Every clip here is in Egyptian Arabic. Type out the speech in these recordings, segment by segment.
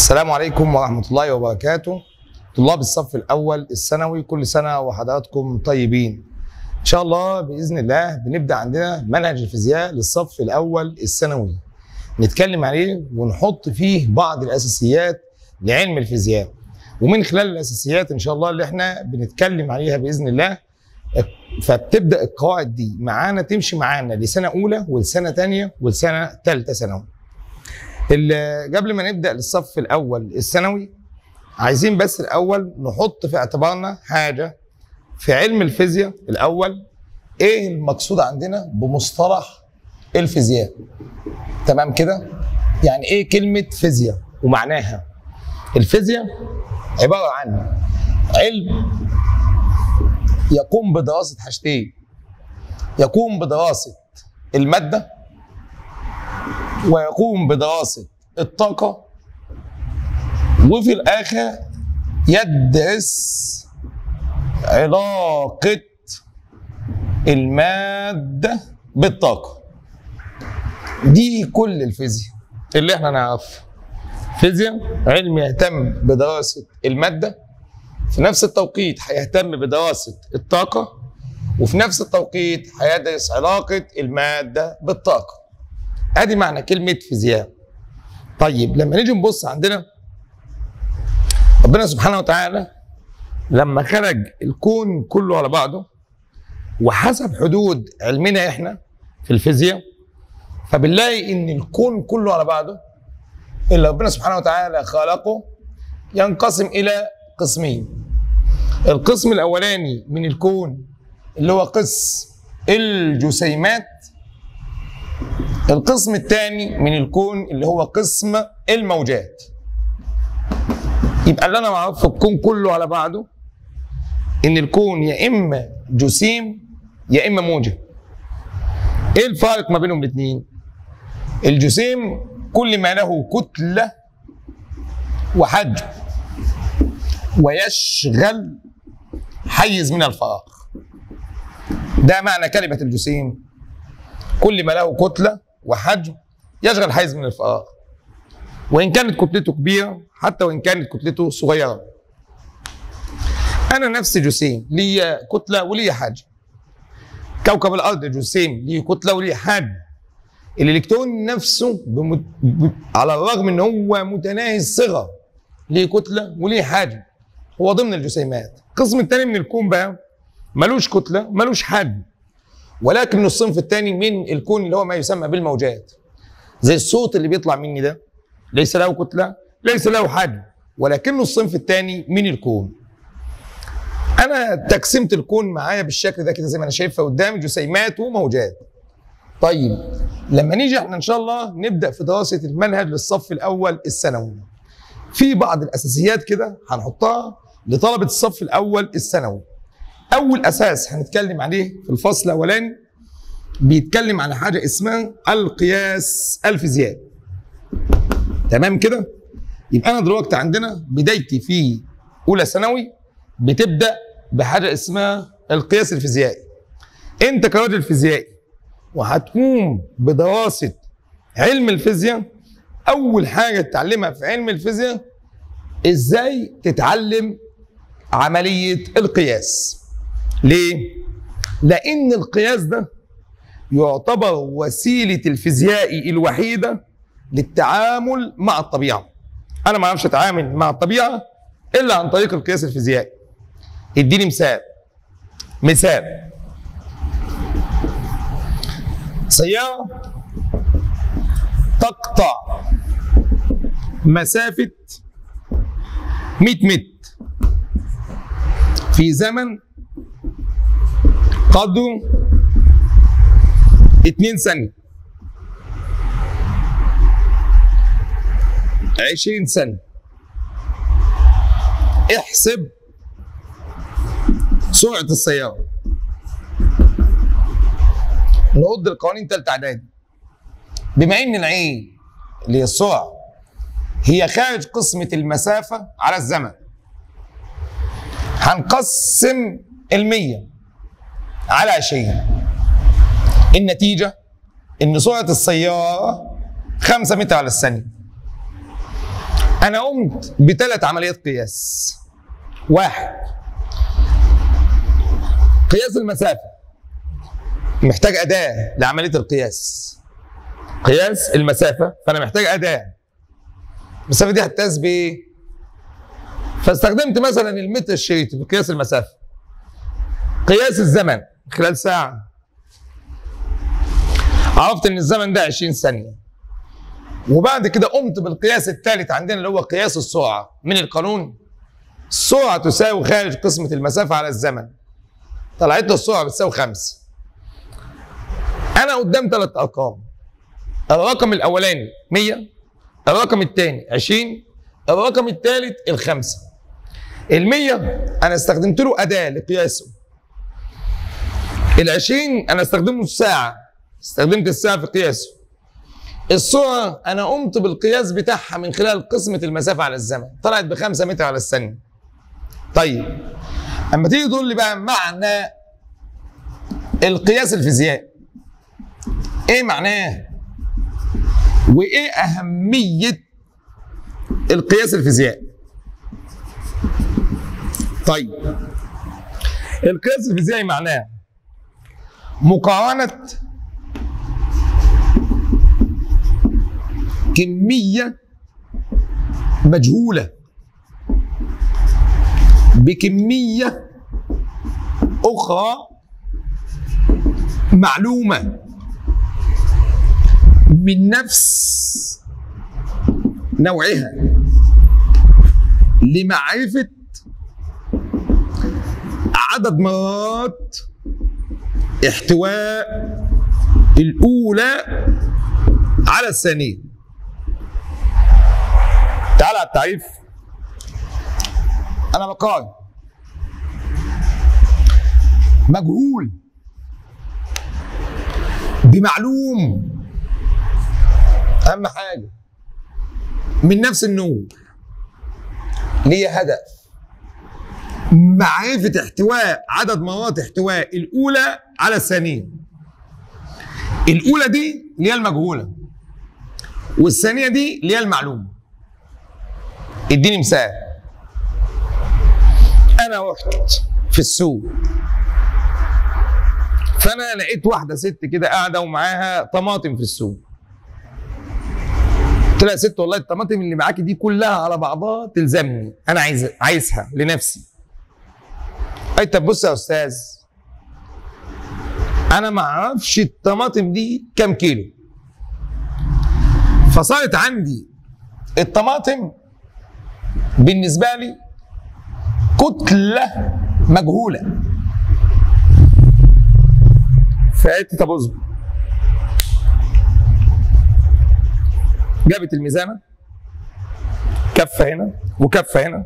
السلام عليكم ورحمة الله وبركاته طلاب الصف الأول الثانوي كل سنة وحضراتكم طيبين إن شاء الله بإذن الله بنبدأ عندنا منهج الفيزياء للصف الأول الثانوي نتكلم عليه ونحط فيه بعض الأساسيات لعلم الفيزياء ومن خلال الأساسيات إن شاء الله اللي إحنا بنتكلم عليها بإذن الله فبتبدأ القواعد دي معانا تمشي معانا لسنة أولى ولسنة تانية ولسنة تالتة ثانوي ال- قبل ما نبدا للصف الاول الثانوي عايزين بس الاول نحط في اعتبارنا حاجه في علم الفيزياء الاول ايه المقصود عندنا بمصطلح الفيزياء تمام كده يعني ايه كلمه فيزياء ومعناها الفيزياء عباره عن علم يقوم بدراسه حاجتين يقوم بدراسه الماده ويقوم بدراسة الطاقة وفي الآخر يدرس علاقة المادة بالطاقة دي كل الفيزياء اللي احنا نعرفها فيزياء علم يهتم بدراسة المادة في نفس التوقيت هيهتم بدراسة الطاقة وفي نفس التوقيت هيدرس علاقة المادة بالطاقة ادي معنى كلمه فيزياء طيب لما نيجي نبص عندنا ربنا سبحانه وتعالى لما خرج الكون كله على بعضه وحسب حدود علمنا احنا في الفيزياء فبنلاقي ان الكون كله على بعضه اللي ربنا سبحانه وتعالى خلقه ينقسم الى قسمين القسم الاولاني من الكون اللي هو قسم الجسيمات القسم الثاني من الكون اللي هو قسم الموجات يبقى اللي انا معرفه في الكون كله على بعضه ان الكون يا اما جسيم يا اما موجه ايه الفارق ما بينهم الاثنين الجسيم كل ما له كتله وحجم ويشغل حيز من الفراغ ده معنى كلمه الجسيم كل ما له كتله وحجم يشغل حيز من الفراغ وان كانت كتلته كبيره حتى وان كانت كتلته صغيره انا نفسي جسيم لي كتله ولي حجم كوكب الارض جسيم ليه كتله وليه حجم الالكترون نفسه بمت... ب... على الرغم ان هو متناهي الصغر ليه كتله وليه حجم هو ضمن الجسيمات القسم الثاني من الكون بقى ملوش كتله ملوش حجم ولكن الصنف الثاني من الكون اللي هو ما يسمى بالموجات زي الصوت اللي بيطلع مني ده ليس له كتله ليس له حجم ولكنه الصنف الثاني من الكون انا تقسيمه الكون معايا بالشكل ده كده زي ما انا شايفها قدامي جسيمات وموجات طيب لما نيجي احنا ان شاء الله نبدا في دراسه المنهج للصف الاول الثانوي في بعض الاساسيات كده هنحطها لطلبه الصف الاول الثانوي اول اساس هنتكلم عليه في الفصل الاولاني بيتكلم على حاجه اسمها القياس الفيزيائي تمام كده يبقى انا دلوقتي عندنا بدايتي في اولى ثانوي بتبدا بحاجه اسمها القياس الفيزيائي انت كراجل فيزيائي وهتقوم بدراسه علم الفيزياء اول حاجه تتعلمها في علم الفيزياء ازاي تتعلم عمليه القياس ليه؟ لأن القياس ده يعتبر وسيلة الفيزيائي الوحيدة للتعامل مع الطبيعة. أنا ما أعرفش أتعامل مع الطبيعة إلا عن طريق القياس الفيزيائي. اديني مثال. مثال سيارة تقطع مسافة 100 متر في زمن قدره 2 ثانية 20 ثانية احسب سرعة السيارة نرد القوانين تالتة إعدادي بما إن العين اللي هي السرعة هي خارج قسمة المسافة على الزمن هنقسم المية على 20 النتيجة إن سرعة السيارة 5 متر على الثانية انا قمت بثلاث عمليات قياس واحد قياس المسافه محتاج اداه لعمليه القياس قياس المسافه فانا محتاج اداه المسافه دي هتقاس بايه فاستخدمت مثلا المتر الشريطي في قياس المسافه قياس الزمن خلال ساعه عرفت ان الزمن ده 20 ثانيه وبعد كده قمت بالقياس الثالث عندنا اللي هو قياس السرعه من القانون السرعه تساوي خارج قسمه المسافه على الزمن طلعت له السرعه بتساوي خمسه انا قدام ثلاث ارقام الرقم الاولاني 100 الرقم الثاني 20 الرقم الثالث الخمسه ال 100 انا استخدمت له اداه لقياسه ال 20 انا استخدمه الساعه استخدمت الساعه في قياسه السرعه انا قمت بالقياس بتاعها من خلال قسمه المسافه على الزمن طلعت ب 5 متر على الثانيه طيب اما تيجي تقول لي بقى معنى القياس الفيزيائي ايه معناه وايه اهميه القياس الفيزيائي طيب القياس الفيزيائي معناه مقارنه كميه مجهوله بكميه اخرى معلومه من نفس نوعها لمعرفه عدد مرات احتواء الاولى على الثانيه تعال على التعريف انا بقارن مجهول بمعلوم اهم حاجه من نفس النوع ليه هدف معرفه احتواء عدد مرات احتواء الاولى على الثانيه الاولى دي اللي هي المجهوله والثانيه دي اللي هي المعلومه اديني مثال انا رحت في السوق فانا لقيت واحده ست كده قاعده ومعاها طماطم في السوق قلت لها يا ست والله الطماطم اللي معاكي دي كلها على بعضها تلزمني انا عايز عايزها لنفسي قالت طب بص يا استاذ انا ما اعرفش الطماطم دي كام كيلو فصارت عندي الطماطم بالنسبه لي كتله مجهوله فقالت طب اصبر جابت الميزانه كفه هنا وكفه هنا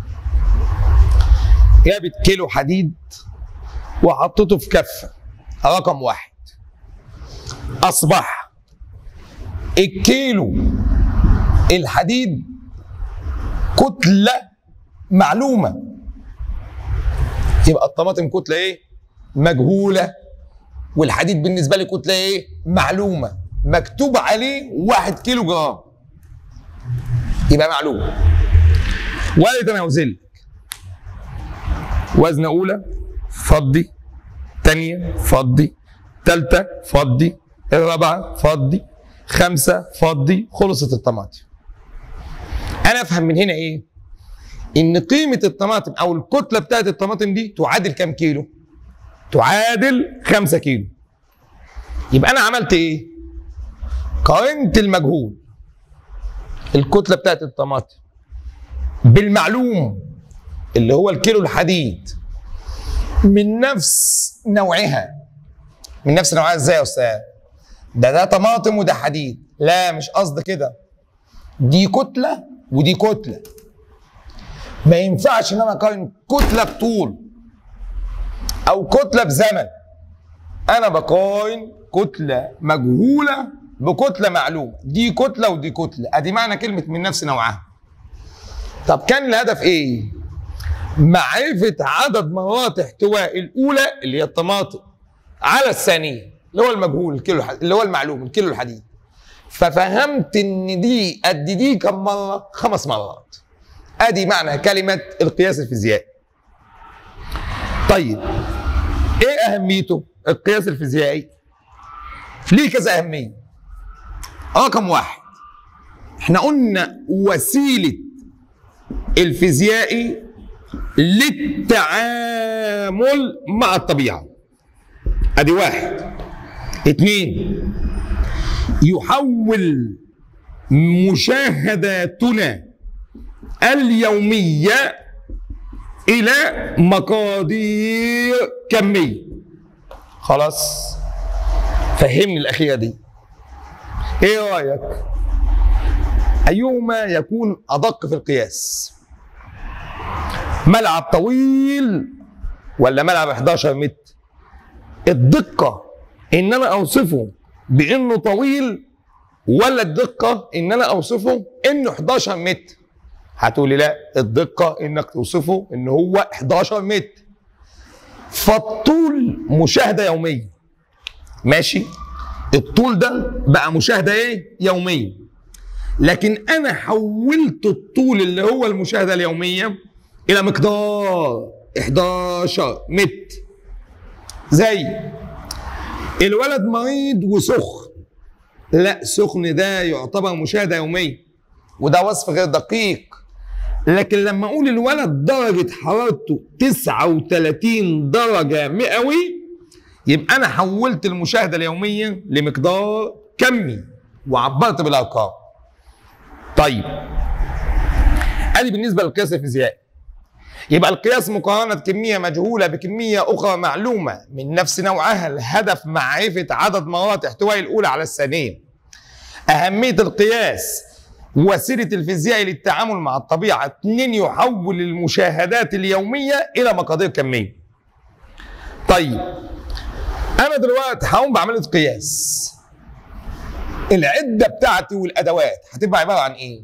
جابت كيلو حديد وحطته في كفه رقم واحد اصبح الكيلو الحديد كتله معلومه يبقى الطماطم كتله ايه مجهوله والحديد بالنسبه لي كتله ايه معلومه مكتوب عليه واحد كيلو جرام يبقى معلوم وقالت انا اوزن لك وزنه اولى فضي تانية فضي تالتة فضي الرابعة فضي خمسة فضي خلصت الطماطم انا افهم من هنا ايه ان قيمة الطماطم او الكتلة بتاعت الطماطم دي تعادل كام كيلو تعادل خمسة كيلو يبقى انا عملت ايه قارنت المجهول الكتلة بتاعت الطماطم بالمعلوم اللي هو الكيلو الحديد من نفس نوعها من نفس نوعها ازاي يا استاذ ده ده طماطم وده حديد لا مش قصد كده دي كتله ودي كتله ما ينفعش ان انا اقارن كتله بطول او كتله بزمن انا بقارن كتله مجهوله بكتله معلومه دي كتله ودي كتله ادي معنى كلمه من نفس نوعها طب كان الهدف ايه معرفه عدد مرات احتواء الاولى اللي هي الطماطم على الثانيه اللي هو المجهول الكيلو الحديد اللي هو المعلوم الكيلو الحديد ففهمت ان دي قد دي كم مره خمس مرات ادي معنى كلمه القياس الفيزيائي طيب ايه اهميته القياس الفيزيائي ليه كذا اهميه رقم واحد احنا قلنا وسيله الفيزيائي للتعامل مع الطبيعه ادي واحد اتنين يحول مشاهداتنا اليوميه الى مقادير كميه خلاص فهمني الاخيره دي ايه رايك ايهما يكون ادق في القياس ملعب طويل ولا ملعب 11 متر الدقه ان انا اوصفه بانه طويل ولا الدقه ان انا اوصفه انه 11 متر هتقولي لا الدقه انك توصفه ان هو 11 متر فالطول مشاهده يوميه ماشي الطول ده بقى مشاهده ايه يوميه لكن انا حولت الطول اللي هو المشاهده اليوميه الى مقدار 11 متر زي الولد مريض وسخن لا سخن ده يعتبر مشاهده يوميه وده وصف غير دقيق لكن لما اقول الولد درجه حرارته 39 درجه مئوي يبقى انا حولت المشاهده اليوميه لمقدار كمي وعبرت بالارقام طيب ادي بالنسبه للقياس الفيزيائي يبقى القياس مقارنة كمية مجهولة بكمية أخرى معلومة من نفس نوعها الهدف معرفة عدد مرات احتواء الأولى على الثانية أهمية القياس وسيلة الفيزياء للتعامل مع الطبيعة اتنين يحول المشاهدات اليومية إلى مقادير كمية طيب أنا دلوقتي هقوم بعملية قياس العدة بتاعتي والأدوات هتبقى عبارة عن إيه؟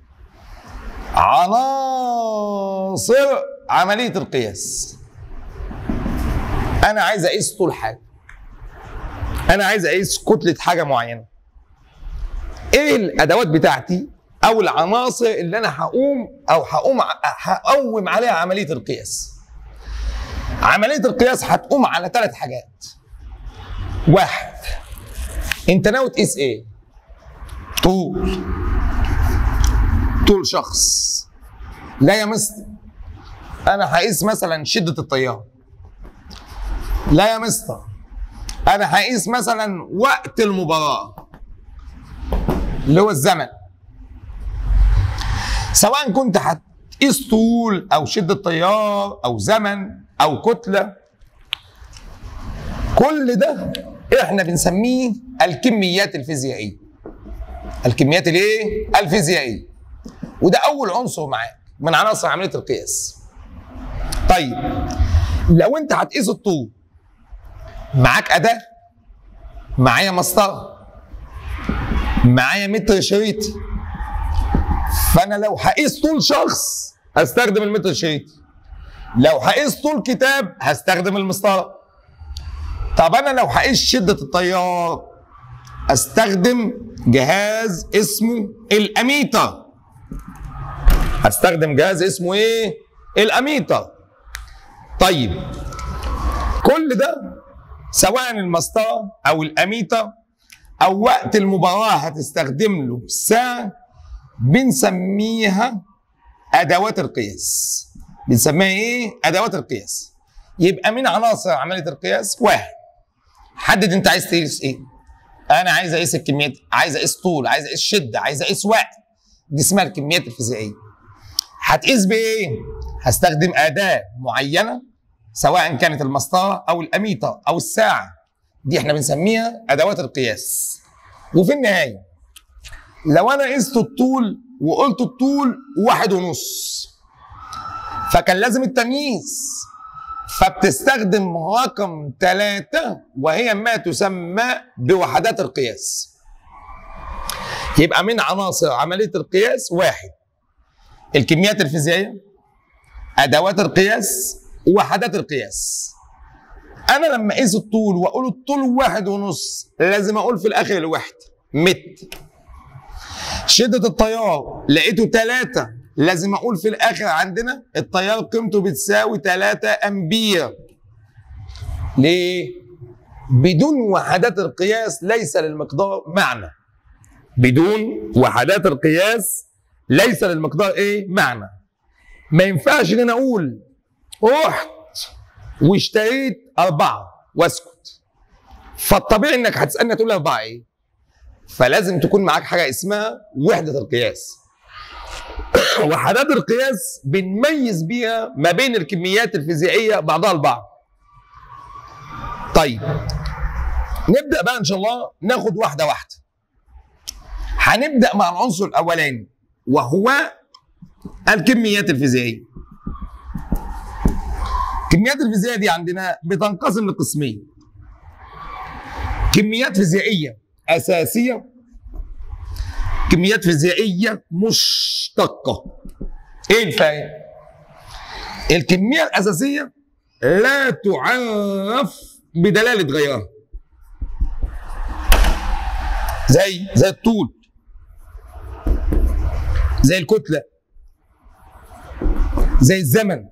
عناصر عملية القياس أنا عايز أقيس طول حاجة أنا عايز أقيس كتلة حاجة معينة إيه الأدوات بتاعتي أو العناصر اللي أنا هقوم أو هقوم هقوم عليها عملية القياس عملية القياس هتقوم على ثلاث حاجات واحد أنت ناوي تقيس إيه؟ طول طول شخص لا يا مستر انا هقيس مثلا شده التيار لا يا مستر انا هقيس مثلا وقت المباراه اللي هو الزمن سواء كنت هتقيس طول او شده تيار او زمن او كتله كل ده احنا بنسميه الكميات الفيزيائيه الكميات الايه الفيزيائيه وده اول عنصر معاك من عناصر عمليه القياس طيب لو انت هتقيس الطول معاك اداه معايا مسطره معايا متر شريطي فانا لو هقيس طول شخص هستخدم المتر الشريطي لو هقيس طول كتاب هستخدم المسطره طب انا لو هقيس شده التيار استخدم جهاز اسمه الاميتر هستخدم جهاز اسمه ايه الاميتر طيب كل ده سواء المسطره او الاميتر او وقت المباراه هتستخدم له ساعه بنسميها ادوات القياس بنسميها ايه ادوات القياس يبقى من عناصر عمليه القياس واحد حدد انت عايز تقيس ايه انا عايز اقيس الكميات عايز اقيس طول عايز اقيس شده عايز اقيس وقت دي اسمها الكميات الفيزيائيه هتقيس بايه هستخدم اداه معينه سواء كانت المسطره او الاميتر او الساعه دي احنا بنسميها ادوات القياس وفي النهايه لو انا قست الطول وقلت الطول واحد ونص فكان لازم التمييز فبتستخدم رقم ثلاثة وهي ما تسمى بوحدات القياس يبقى من عناصر عملية القياس واحد الكميات الفيزيائية أدوات القياس وحدات القياس أنا لما أقيس الطول وأقول الطول واحد ونص لازم أقول في الآخر الوحدة متر شدة التيار لقيته 3 لازم اقول في الاخر عندنا التيار قيمته بتساوي 3 امبير ليه؟ بدون وحدات القياس ليس للمقدار معنى بدون وحدات القياس ليس للمقدار ايه؟ معنى ما ينفعش ان انا اقول رحت واشتريت اربعه واسكت فالطبيعي انك هتسالني تقول لي اربعه ايه؟ فلازم تكون معاك حاجه اسمها وحده القياس وحدات القياس بنميز بيها ما بين الكميات الفيزيائيه بعضها البعض طيب نبدا بقى ان شاء الله ناخد واحده واحده هنبدا مع العنصر الاولاني وهو الكميات الفيزيائيه الكميات الفيزيائيه دي عندنا بتنقسم لقسمين كميات فيزيائيه اساسيه كميات فيزيائيه مشتقه ايه الفرق الكميه الاساسيه لا تعرف بدلاله غيرها زي زي الطول زي الكتله زي الزمن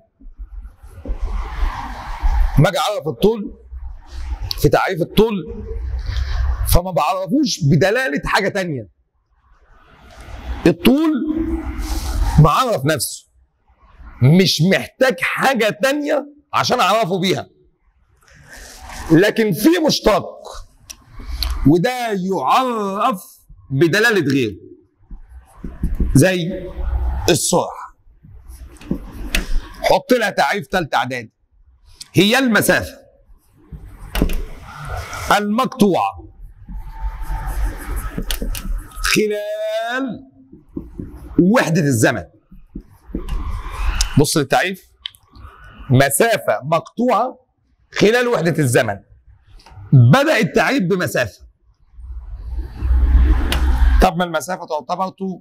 ما اجي اعرف الطول في تعريف الطول فما بعرفوش بدلاله حاجه تانية الطول معرف نفسه مش محتاج حاجه تانية عشان اعرفه بيها لكن في مشتق وده يعرف بدلاله غيره زي السرعه حط لها تعريف ثالثه اعدادي هي المسافه المقطوعه خلال وحده الزمن بص للتعريف مسافه مقطوعه خلال وحده الزمن بدا التعريف بمسافه طب ما المسافه تعتبر طول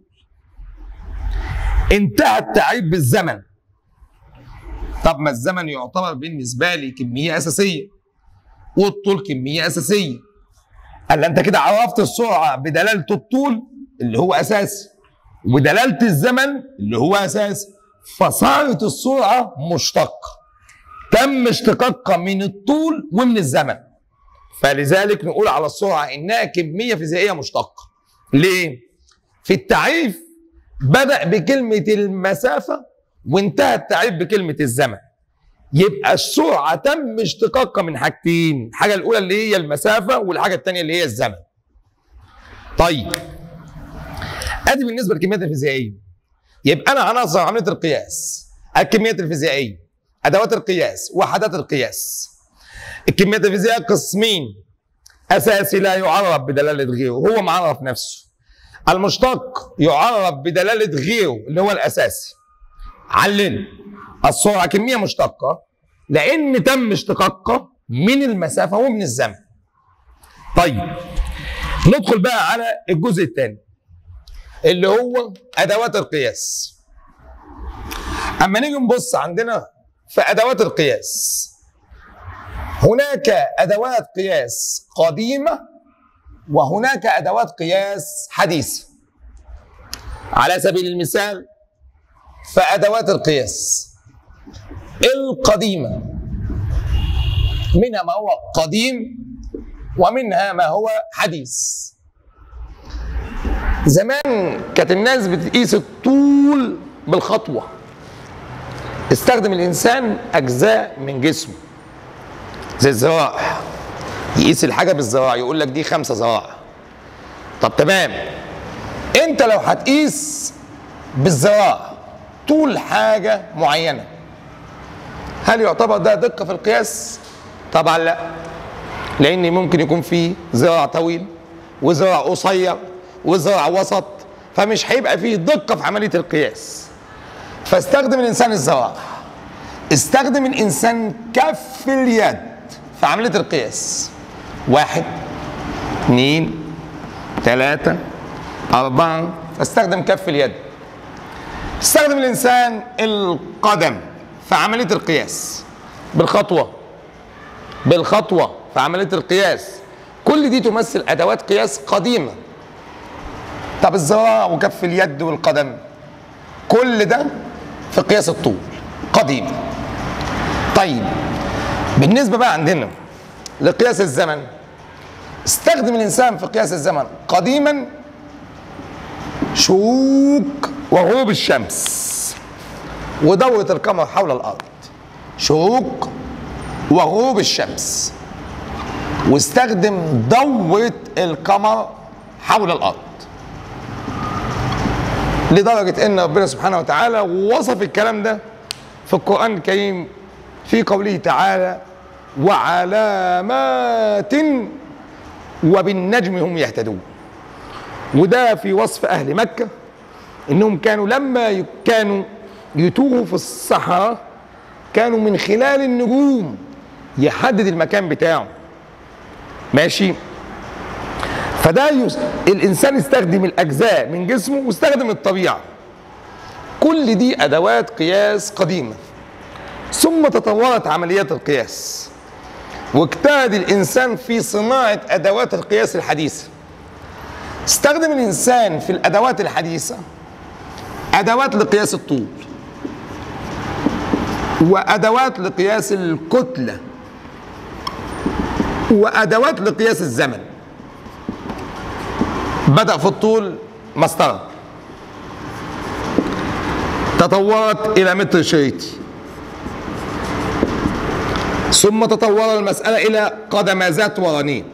انتهى التعريف بالزمن طب ما الزمن يعتبر بالنسبه لي كميه اساسيه والطول كميه اساسيه قال انت كده عرفت السرعه بدلاله الطول اللي هو اساسي ودلاله الزمن اللي هو اساسي فصارت السرعه مشتقه تم اشتقاقها من الطول ومن الزمن فلذلك نقول على السرعه انها كميه فيزيائيه مشتقه ليه في التعريف بدا بكلمه المسافه وانتهى التعريف بكلمه الزمن يبقى السرعه تم اشتقاقها من حاجتين الحاجه الاولى اللي هي المسافه والحاجه الثانيه اللي هي الزمن طيب ادي بالنسبه للكميات الفيزيائيه يبقى انا عناصر عمليه القياس الكميات الفيزيائيه ادوات القياس وحدات القياس الكميات الفيزيائيه قسمين اساسي لا يعرف بدلاله غيره هو معرف نفسه المشتق يعرف بدلاله غيره اللي هو الاساسي علل السرعه كميه مشتقه لان تم اشتقاقها من المسافه ومن الزمن طيب ندخل بقى على الجزء الثاني اللي هو ادوات القياس اما نيجي نبص عندنا في ادوات القياس هناك ادوات قياس قديمه وهناك ادوات قياس حديثه على سبيل المثال فادوات القياس القديمه منها ما هو قديم ومنها ما هو حديث زمان كانت الناس بتقيس الطول بالخطوه استخدم الانسان اجزاء من جسمه زي الذراع يقيس الحاجه بالذراع يقول لك دي خمسة ذراع طب تمام انت لو هتقيس بالذراع طول حاجه معينه هل يعتبر ده دقه في القياس طبعا لا لان ممكن يكون في ذراع طويل وذراع قصير وذراع وسط فمش هيبقى فيه دقه في عمليه القياس فاستخدم الانسان الذراع استخدم الانسان كف اليد في عمليه القياس واحد اثنين ثلاثة أربعة فاستخدم كف اليد استخدم الإنسان القدم في عملية القياس بالخطوة بالخطوة في عملية القياس كل دي تمثل أدوات قياس قديمة طب الذراع وكف اليد والقدم كل ده في قياس الطول قديم طيب بالنسبه بقى عندنا لقياس الزمن استخدم الانسان في قياس الزمن قديما شروق وغروب الشمس ودورة القمر حول الأرض شروق وغروب الشمس واستخدم دورة القمر حول الأرض لدرجة أن ربنا سبحانه وتعالى وصف الكلام ده في القرآن الكريم في قوله تعالى وعلامات وبالنجم هم يهتدون وده في وصف أهل مكة إنهم كانوا لما ي- كانوا يتوهوا في الصحراء كانوا من خلال النجوم يحدد المكان بتاعه ماشي فده يس... الانسان استخدم الاجزاء من جسمه واستخدم الطبيعه كل دي ادوات قياس قديمه ثم تطورت عمليات القياس واجتهد الانسان في صناعه ادوات القياس الحديثه استخدم الانسان في الادوات الحديثه ادوات لقياس الطول وادوات لقياس الكتله وادوات لقياس الزمن بدا في الطول مسطره تطورت الى متر شريطي ثم تطور المساله الى قدمازات ورنين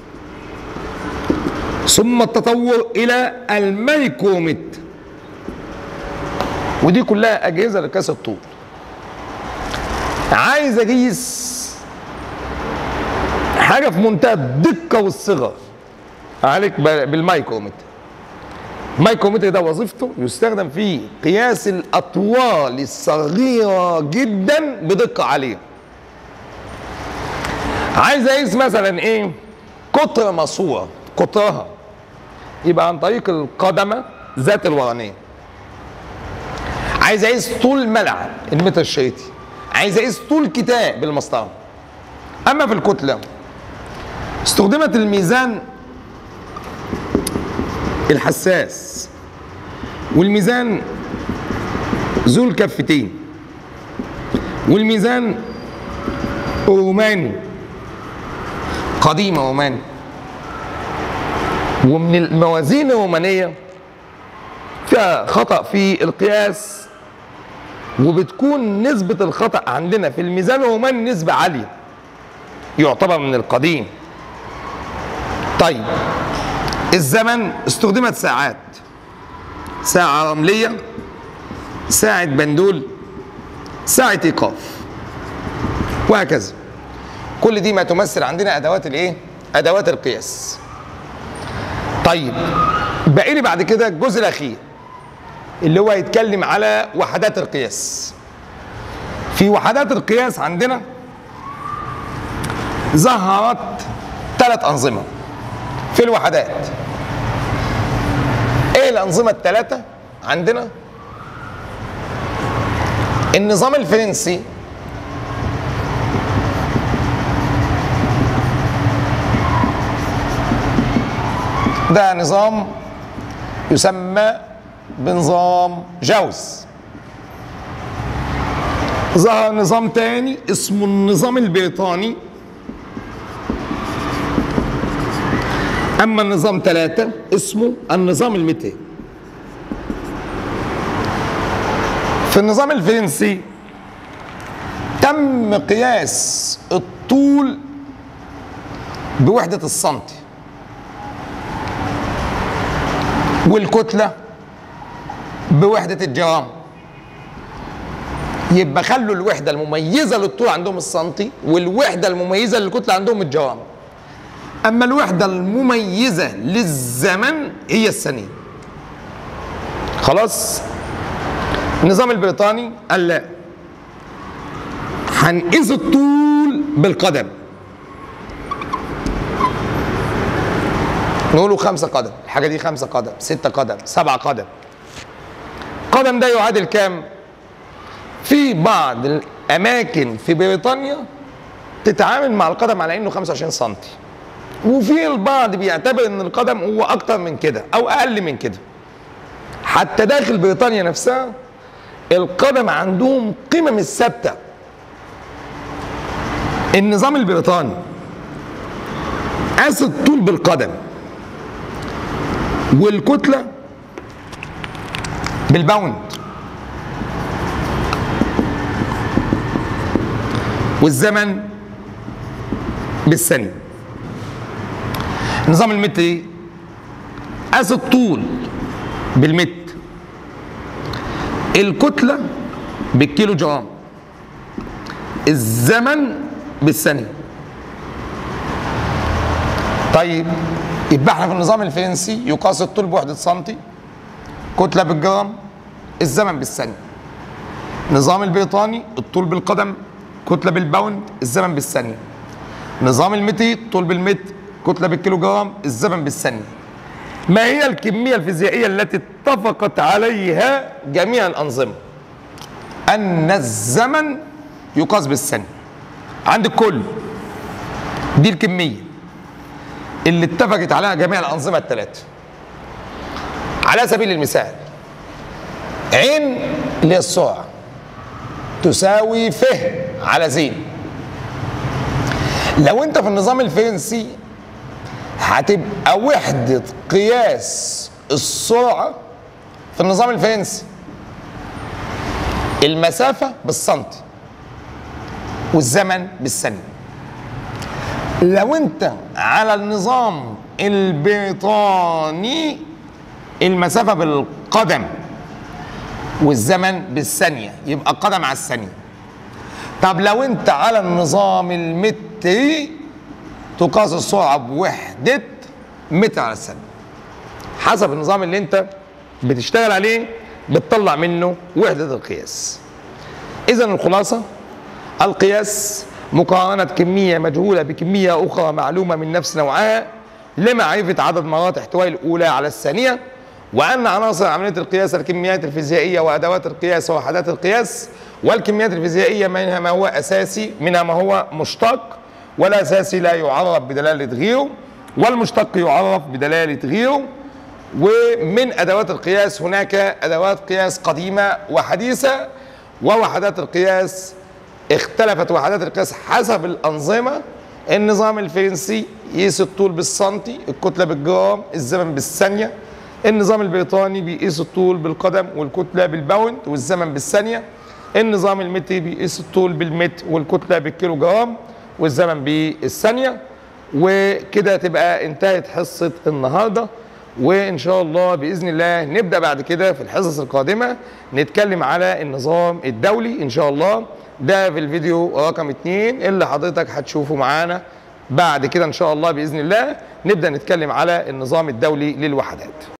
ثم التطور الى الميكرومتر ودي كلها اجهزه لقياس الطول عايز اقيس حاجه في منتهى الدقه والصغر عليك ب- بالمايكرومتر المايكرومتر ده وظيفته يستخدم في قياس الاطوال الصغيره جدا بدقه عاليه عايز اقيس مثلا ايه قطر ماسوره قطرها يبقى عن طريق القدمه ذات الورانيه عايز اقيس طول ملعب المتر الشريطي عايز اقيس طول كتاب بالمسطره اما في الكتله استخدمت الميزان الحساس والميزان ذو الكفتين والميزان روماني قديم روماني ومن الموازين الرومانيه فيها خطأ في القياس وبتكون نسبة الخطأ عندنا في الميزان الروماني نسبة عالية يعتبر من القديم طيب الزمن استخدمت ساعات ساعة رملية ساعة بندول ساعة إيقاف وهكذا كل دي ما تمثل عندنا أدوات الإيه؟ أدوات القياس طيب باقي لي بعد كده الجزء الأخير اللي هو يتكلم على وحدات القياس في وحدات القياس عندنا ظهرت ثلاث أنظمة في الوحدات ايه الأنظمة الثلاثة عندنا النظام الفرنسي ده نظام يسمى بنظام جوز ظهر نظام تاني اسمه النظام البريطاني اما النظام ثلاثة اسمه النظام المتري في النظام الفرنسي تم قياس الطول بوحدة السنتي والكتلة بوحدة الجرام يبقى خلوا الوحدة المميزة للطول عندهم السنتي والوحدة المميزة للكتلة عندهم الجرام أما الوحدة المميزة للزمن هي الثانية خلاص النظام البريطاني قال لا هنقيس الطول بالقدم نقوله خمسة قدم الحاجة دي خمسة قدم ستة قدم سبعة قدم قدم ده يعادل كام في بعض الأماكن في بريطانيا تتعامل مع القدم على إنه 25 سنتي وفي البعض بيعتبر ان القدم هو اكتر من كده او اقل من كده حتى داخل بريطانيا نفسها القدم عندهم قيمه مش ثابته النظام البريطاني قاس الطول بالقدم والكتله بالباوند والزمن بالثانيه النظام المتري قاس الطول بالمتر الكتله بالكيلو جرام الزمن بالثانيه طيب يبقى احنا في النظام الفرنسي يقاس الطول بوحده سنتي كتله بالجرام الزمن بالثانيه النظام البريطاني الطول بالقدم كتله بالباوند الزمن بالثانيه نظام المتري الطول بالمتر كتله بالكيلو جرام الزمن بالثانيه ما هي الكميه الفيزيائيه التي اتفقت عليها جميع الانظمه ان الزمن يقاس بالثانيه عند الكل دي الكميه اللي اتفقت عليها جميع الانظمه الثلاثه على سبيل المثال عين اللي هي السرعه تساوي ف على زين لو انت في النظام الفرنسي هتبقى وحدة قياس السرعة في النظام الفرنسي المسافة بالسنتي والزمن بالثانية لو انت على النظام البريطاني المسافة بالقدم والزمن بالثانية يبقى قدم على الثانية طب لو انت على النظام المتري تقاس السرعة بوحدة متر على الثانية حسب النظام اللي انت بتشتغل عليه بتطلع منه وحدة القياس إذا الخلاصة القياس مقارنة كمية مجهولة بكمية أخرى معلومة من نفس نوعها لمعرفة عدد مرات احتواء الأولى على الثانية وأن عناصر عملية القياس الكميات الفيزيائية وأدوات القياس ووحدات القياس والكميات الفيزيائية منها ما هو أساسي منها ما هو مشتق والأساسي لا يعرف بدلالة غيره والمشتق يعرف بدلالة غيره ومن أدوات القياس هناك أدوات قياس قديمة وحديثة ووحدات القياس اختلفت وحدات القياس حسب الأنظمة النظام الفرنسي يقيس الطول بالسنتي الكتلة بالجرام الزمن بالثانية النظام البريطاني بيقيس الطول بالقدم والكتلة بالباوند والزمن بالثانية النظام المتري بيقيس الطول بالمتر والكتلة بالكيلو جرام والزمن بالثانية وكده تبقى انتهت حصة النهارده وان شاء الله باذن الله نبدا بعد كده في الحصص القادمه نتكلم على النظام الدولي ان شاء الله ده في الفيديو رقم اتنين اللي حضرتك هتشوفه معانا بعد كده ان شاء الله باذن الله نبدا نتكلم على النظام الدولي للوحدات